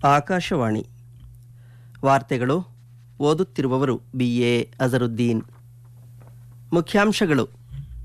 ಆಕಾಶವಾಣಿ ವಾರ್ತೆಗಳು ಓದುತ್ತಿರುವವರು B A Azharuddin ಮುಖ್ಯಾಂಶಗಳು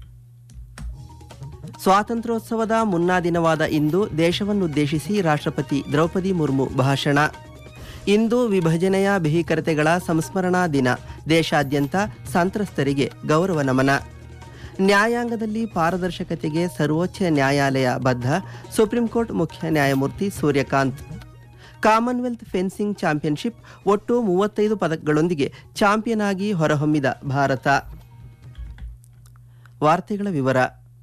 ಸ್ವಾತಂತ್ರ್ಯೋತ್ಸವದ ಮುನ್ನಾ ದಿನವಾದ ಇಂದು ದೇಶವನ್ನುದ್ದೇಶಿಸಿ ರಾಷ್ಟ್ರಪತಿ ದ್ರೌಪದಿ ಮುರ್ಮು ಭಾಷಣ ಇಂದು ವಿಭಜನೆಯ ಭೀಕರತೆಗಳ ಸಂಸ್ಮರಣಾ ದಿನ ದೇಶಾದ್ಯಂತ ಸಂತ್ರಸ್ತರಿಗೆ ಗೌರವ ನಮನ ನ್ಯಾಯಾಂಗದಲ್ಲಿ ಪಾರದರ್ಶಕತೆಗೆ ಸರ್ವೋಚ್ಚ ನ್ಯಾಯಾಲಯ ಬದ್ಧ ಸುಪ್ರೀಂ ಕೋರ್ಟ್ ಮುಖ್ಯ ನ್ಯಾಯಮೂರ್ತಿ ಸೂರ್ಯಕಾಂತ್ ಕಾಮನ್ವೆಲ್ತ್ ಫೆನ್ಸಿಂಗ್ ಚಾಂಪಿಯನ್ಶಿಪ್ ಒಟ್ಟು ಮೂವತ್ತೈದು ಪದಕಗಳೊಂದಿಗೆ ಚಾಂಪಿಯನ್ ಆಗಿ ಹೊರಹೊಮ್ಮಿದ ಭಾರತ ವಾರ್ತೆಗಳ ವಿವರ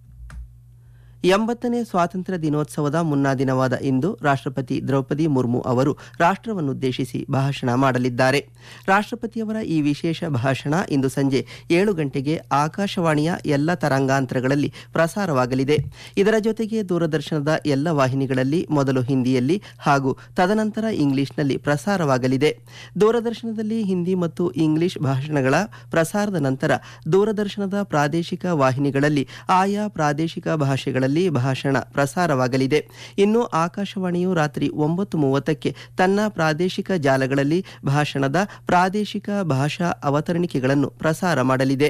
ಎಂಬತ್ತನೇ ಸ್ವಾತಂತ್ರ್ಯ ದಿನೋತ್ಸವದ ಮುನ್ನಾ ದಿನವಾದ ಇಂದು ರಾಷ್ಟ್ರಪತಿ ದ್ರೌಪದಿ ಮುರ್ಮು ಅವರು ರಾಷ್ಟ್ರವನ್ನುದ್ದೇಶಿಸಿ ಭಾಷಣ ಮಾಡಲಿದ್ದಾರೆ ರಾಷ್ಟ್ರಪತಿಯವರ ಈ ವಿಶೇಷ ಭಾಷಣ ಇಂದು ಸಂಜೆ ಏಳು ಗಂಟೆಗೆ ಆಕಾಶವಾಣಿಯ ಎಲ್ಲ ತರಂಗಾಂತರಗಳಲ್ಲಿ ಪ್ರಸಾರವಾಗಲಿದೆ ಇದರ ಜೊತೆಗೆ ದೂರದರ್ಶನದ ಎಲ್ಲ ವಾಹಿನಿಗಳಲ್ಲಿ ಮೊದಲು ಹಿಂದಿಯಲ್ಲಿ ಹಾಗೂ ತದನಂತರ ಇಂಗ್ಲಿಷ್ನಲ್ಲಿ ಪ್ರಸಾರವಾಗಲಿದೆ ದೂರದರ್ಶನದಲ್ಲಿ ಹಿಂದಿ ಮತ್ತು ಇಂಗ್ಲಿಷ್ ಭಾಷಣಗಳ ಪ್ರಸಾರದ ನಂತರ ದೂರದರ್ಶನದ ಪ್ರಾದೇಶಿಕ ವಾಹಿನಿಗಳಲ್ಲಿ ಆಯಾ ಪ್ರಾದೇಶಿಕ ಭಾಷೆಗಳಲ್ಲಿ ಭಾಷಣ ಪ್ರಸಾರವಾಗಲಿದೆ ಇನ್ನು ಆಕಾಶವಾಣಿಯು ರಾತ್ರಿ ಒಂಬತ್ತು ಮೂವತ್ತಕ್ಕೆ ತನ್ನ ಪ್ರಾದೇಶಿಕ ಜಾಲಗಳಲ್ಲಿ ಭಾಷಣದ ಪ್ರಾದೇಶಿಕ ಭಾಷಾ ಅವತರಣಿಕೆಗಳನ್ನು ಪ್ರಸಾರ ಮಾಡಲಿದೆ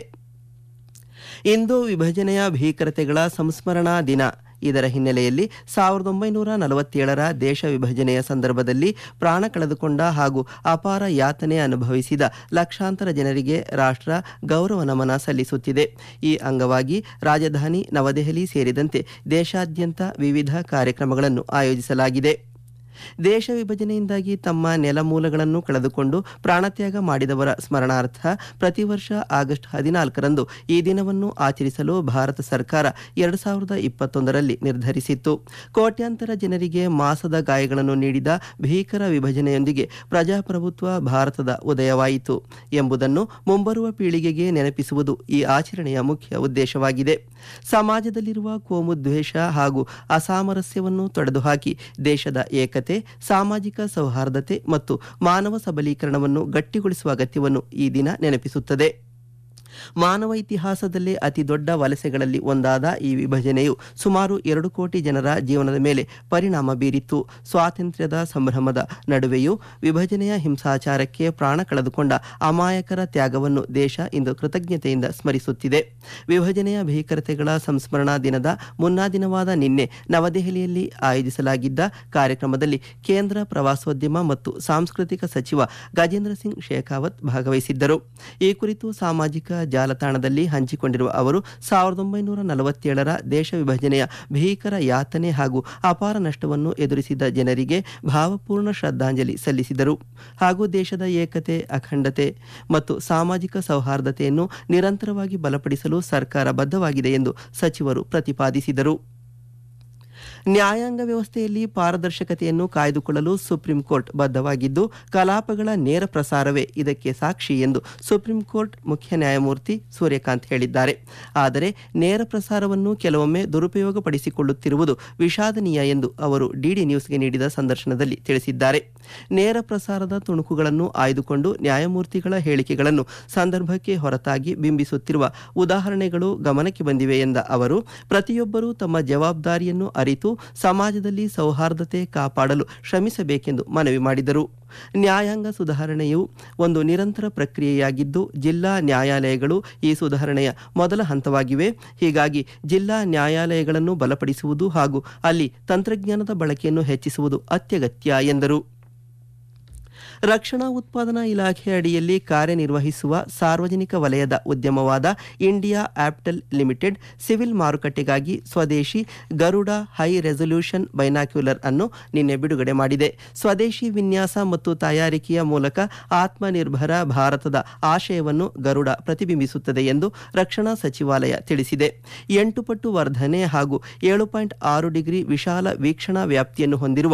ಇಂದು ವಿಭಜನೆಯ ಭೀಕರತೆಗಳ ಸಂಸ್ಮರಣಾ ದಿನ ಇದರ ಹಿನ್ನೆಲೆಯಲ್ಲಿ ಸಾವಿರದ ಒಂಬೈನೂರ ನಲವತ್ತೇಳರ ದೇಶ ವಿಭಜನೆಯ ಸಂದರ್ಭದಲ್ಲಿ ಪ್ರಾಣ ಕಳೆದುಕೊಂಡ ಹಾಗೂ ಅಪಾರ ಯಾತನೆ ಅನುಭವಿಸಿದ ಲಕ್ಷಾಂತರ ಜನರಿಗೆ ರಾಷ್ಟ್ರ ಗೌರವ ನಮನ ಸಲ್ಲಿಸುತ್ತಿದೆ ಈ ಅಂಗವಾಗಿ ರಾಜಧಾನಿ ನವದೆಹಲಿ ಸೇರಿದಂತೆ ದೇಶಾದ್ಯಂತ ವಿವಿಧ ಕಾರ್ಯಕ್ರಮಗಳನ್ನು ಆಯೋಜಿಸಲಾಗಿದೆ ದೇಶ ವಿಭಜನೆಯಿಂದಾಗಿ ತಮ್ಮ ನೆಲಮೂಲಗಳನ್ನು ಕಳೆದುಕೊಂಡು ಪ್ರಾಣತ್ಯಾಗ ಮಾಡಿದವರ ಸ್ಮರಣಾರ್ಥ ಪ್ರತಿ ವರ್ಷ ಆಗಸ್ಟ್ ಹದಿನಾಲ್ಕರಂದು ಈ ದಿನವನ್ನು ಆಚರಿಸಲು ಭಾರತ ಸರ್ಕಾರ ಎರಡು ಸಾವಿರದ ಇಪ್ಪತ್ತೊಂದರಲ್ಲಿ ನಿರ್ಧರಿಸಿತ್ತು ಕೋಟ್ಯಾಂತರ ಜನರಿಗೆ ಮಾಸದ ಗಾಯಗಳನ್ನು ನೀಡಿದ ಭೀಕರ ವಿಭಜನೆಯೊಂದಿಗೆ ಪ್ರಜಾಪ್ರಭುತ್ವ ಭಾರತದ ಉದಯವಾಯಿತು ಎಂಬುದನ್ನು ಮುಂಬರುವ ಪೀಳಿಗೆಗೆ ನೆನಪಿಸುವುದು ಈ ಆಚರಣೆಯ ಮುಖ್ಯ ಉದ್ದೇಶವಾಗಿದೆ ಸಮಾಜದಲ್ಲಿರುವ ಕೋಮುದ್ವೇಷ ಹಾಗೂ ಅಸಾಮರಸ್ಯವನ್ನು ತೊಡೆದುಹಾಕಿ ದೇಶದ ಏಕತೆ ಸಾಮಾಜಿಕ ಸೌಹಾರ್ದತೆ ಮತ್ತು ಮಾನವ ಸಬಲೀಕರಣವನ್ನು ಗಟ್ಟಿಗೊಳಿಸುವ ಅಗತ್ಯವನ್ನು ಈ ದಿನ ನೆನಪಿಸುತ್ತದೆ ಮಾನವ ಇತಿಹಾಸದಲ್ಲೇ ಅತಿ ದೊಡ್ಡ ವಲಸೆಗಳಲ್ಲಿ ಒಂದಾದ ಈ ವಿಭಜನೆಯು ಸುಮಾರು ಎರಡು ಕೋಟಿ ಜನರ ಜೀವನದ ಮೇಲೆ ಪರಿಣಾಮ ಬೀರಿತ್ತು ಸ್ವಾತಂತ್ರ್ಯದ ಸಂಭ್ರಮದ ನಡುವೆಯೂ ವಿಭಜನೆಯ ಹಿಂಸಾಚಾರಕ್ಕೆ ಪ್ರಾಣ ಕಳೆದುಕೊಂಡ ಅಮಾಯಕರ ತ್ಯಾಗವನ್ನು ದೇಶ ಇಂದು ಕೃತಜ್ಞತೆಯಿಂದ ಸ್ಮರಿಸುತ್ತಿದೆ ವಿಭಜನೆಯ ಭೀಕರತೆಗಳ ಸಂಸ್ಮರಣಾ ದಿನದ ಮುನ್ನಾ ದಿನವಾದ ನಿನ್ನೆ ನವದೆಹಲಿಯಲ್ಲಿ ಆಯೋಜಿಸಲಾಗಿದ್ದ ಕಾರ್ಯಕ್ರಮದಲ್ಲಿ ಕೇಂದ್ರ ಪ್ರವಾಸೋದ್ಯಮ ಮತ್ತು ಸಾಂಸ್ಕೃತಿಕ ಸಚಿವ ಗಜೇಂದ್ರ ಸಿಂಗ್ ಶೇಖಾವತ್ ಭಾಗವಹಿಸಿದ್ದರು ಈ ಕುರಿತು ಸಾಮಾಜಿಕ ಜಾಲತಾಣದಲ್ಲಿ ಹಂಚಿಕೊಂಡಿರುವ ಅವರು ಸಾವಿರದ ಒಂಬೈನೂರ ನಲವತ್ತೇಳರ ದೇಶ ವಿಭಜನೆಯ ಭೀಕರ ಯಾತನೆ ಹಾಗೂ ಅಪಾರ ನಷ್ಟವನ್ನು ಎದುರಿಸಿದ ಜನರಿಗೆ ಭಾವಪೂರ್ಣ ಶ್ರದ್ಧಾಂಜಲಿ ಸಲ್ಲಿಸಿದರು ಹಾಗೂ ದೇಶದ ಏಕತೆ ಅಖಂಡತೆ ಮತ್ತು ಸಾಮಾಜಿಕ ಸೌಹಾರ್ದತೆಯನ್ನು ನಿರಂತರವಾಗಿ ಬಲಪಡಿಸಲು ಸರ್ಕಾರ ಬದ್ಧವಾಗಿದೆ ಎಂದು ಸಚಿವರು ಪ್ರತಿಪಾದಿಸಿದರು ನ್ಯಾಯಾಂಗ ವ್ಯವಸ್ಥೆಯಲ್ಲಿ ಪಾರದರ್ಶಕತೆಯನ್ನು ಕಾಯ್ದುಕೊಳ್ಳಲು ಸುಪ್ರೀಂ ಕೋರ್ಟ್ ಬದ್ಧವಾಗಿದ್ದು ಕಲಾಪಗಳ ನೇರ ಪ್ರಸಾರವೇ ಇದಕ್ಕೆ ಸಾಕ್ಷಿ ಎಂದು ಸುಪ್ರೀಂ ಕೋರ್ಟ್ ಮುಖ್ಯ ನ್ಯಾಯಮೂರ್ತಿ ಸೂರ್ಯಕಾಂತ್ ಹೇಳಿದ್ದಾರೆ ಆದರೆ ನೇರ ಪ್ರಸಾರವನ್ನು ಕೆಲವೊಮ್ಮೆ ದುರುಪಯೋಗಪಡಿಸಿಕೊಳ್ಳುತ್ತಿರುವುದು ವಿಷಾದನೀಯ ಎಂದು ಅವರು ಡಿಡಿ ನ್ಯೂಸ್ಗೆ ನೀಡಿದ ಸಂದರ್ಶನದಲ್ಲಿ ತಿಳಿಸಿದ್ದಾರೆ ನೇರ ಪ್ರಸಾರದ ತುಣುಕುಗಳನ್ನು ಆಯ್ದುಕೊಂಡು ನ್ಯಾಯಮೂರ್ತಿಗಳ ಹೇಳಿಕೆಗಳನ್ನು ಸಂದರ್ಭಕ್ಕೆ ಹೊರತಾಗಿ ಬಿಂಬಿಸುತ್ತಿರುವ ಉದಾಹರಣೆಗಳು ಗಮನಕ್ಕೆ ಬಂದಿವೆ ಎಂದ ಅವರು ಪ್ರತಿಯೊಬ್ಬರೂ ತಮ್ಮ ಜವಾಬ್ದಾರಿಯನ್ನು ಅರಿತು ಸಮಾಜದಲ್ಲಿ ಸೌಹಾರ್ದತೆ ಕಾಪಾಡಲು ಶ್ರಮಿಸಬೇಕೆಂದು ಮನವಿ ಮಾಡಿದರು ನ್ಯಾಯಾಂಗ ಸುಧಾರಣೆಯು ಒಂದು ನಿರಂತರ ಪ್ರಕ್ರಿಯೆಯಾಗಿದ್ದು ಜಿಲ್ಲಾ ನ್ಯಾಯಾಲಯಗಳು ಈ ಸುಧಾರಣೆಯ ಮೊದಲ ಹಂತವಾಗಿವೆ ಹೀಗಾಗಿ ಜಿಲ್ಲಾ ನ್ಯಾಯಾಲಯಗಳನ್ನು ಬಲಪಡಿಸುವುದು ಹಾಗೂ ಅಲ್ಲಿ ತಂತ್ರಜ್ಞಾನದ ಬಳಕೆಯನ್ನು ಹೆಚ್ಚಿಸುವುದು ಅತ್ಯಗತ್ಯ ಎಂದರು ರಕ್ಷಣಾ ಉತ್ಪಾದನಾ ಇಲಾಖೆ ಅಡಿಯಲ್ಲಿ ಕಾರ್ಯನಿರ್ವಹಿಸುವ ಸಾರ್ವಜನಿಕ ವಲಯದ ಉದ್ಯಮವಾದ ಇಂಡಿಯಾ ಆಪ್ಟೆಲ್ ಲಿಮಿಟೆಡ್ ಸಿವಿಲ್ ಮಾರುಕಟ್ಟೆಗಾಗಿ ಸ್ವದೇಶಿ ಗರುಡ ಹೈ ರೆಸೊಲ್ಯೂಷನ್ ಬೈನಾಕ್ಯುಲರ್ ಅನ್ನು ನಿನ್ನೆ ಬಿಡುಗಡೆ ಮಾಡಿದೆ ಸ್ವದೇಶಿ ವಿನ್ಯಾಸ ಮತ್ತು ತಯಾರಿಕೆಯ ಮೂಲಕ ಆತ್ಮನಿರ್ಭರ ಭಾರತದ ಆಶಯವನ್ನು ಗರುಡ ಪ್ರತಿಬಿಂಬಿಸುತ್ತದೆ ಎಂದು ರಕ್ಷಣಾ ಸಚಿವಾಲಯ ತಿಳಿಸಿದೆ ಎಂಟು ಪಟ್ಟು ವರ್ಧನೆ ಹಾಗೂ ಏಳು ಪಾಯಿಂಟ್ ಆರು ಡಿಗ್ರಿ ವಿಶಾಲ ವೀಕ್ಷಣಾ ವ್ಯಾಪ್ತಿಯನ್ನು ಹೊಂದಿರುವ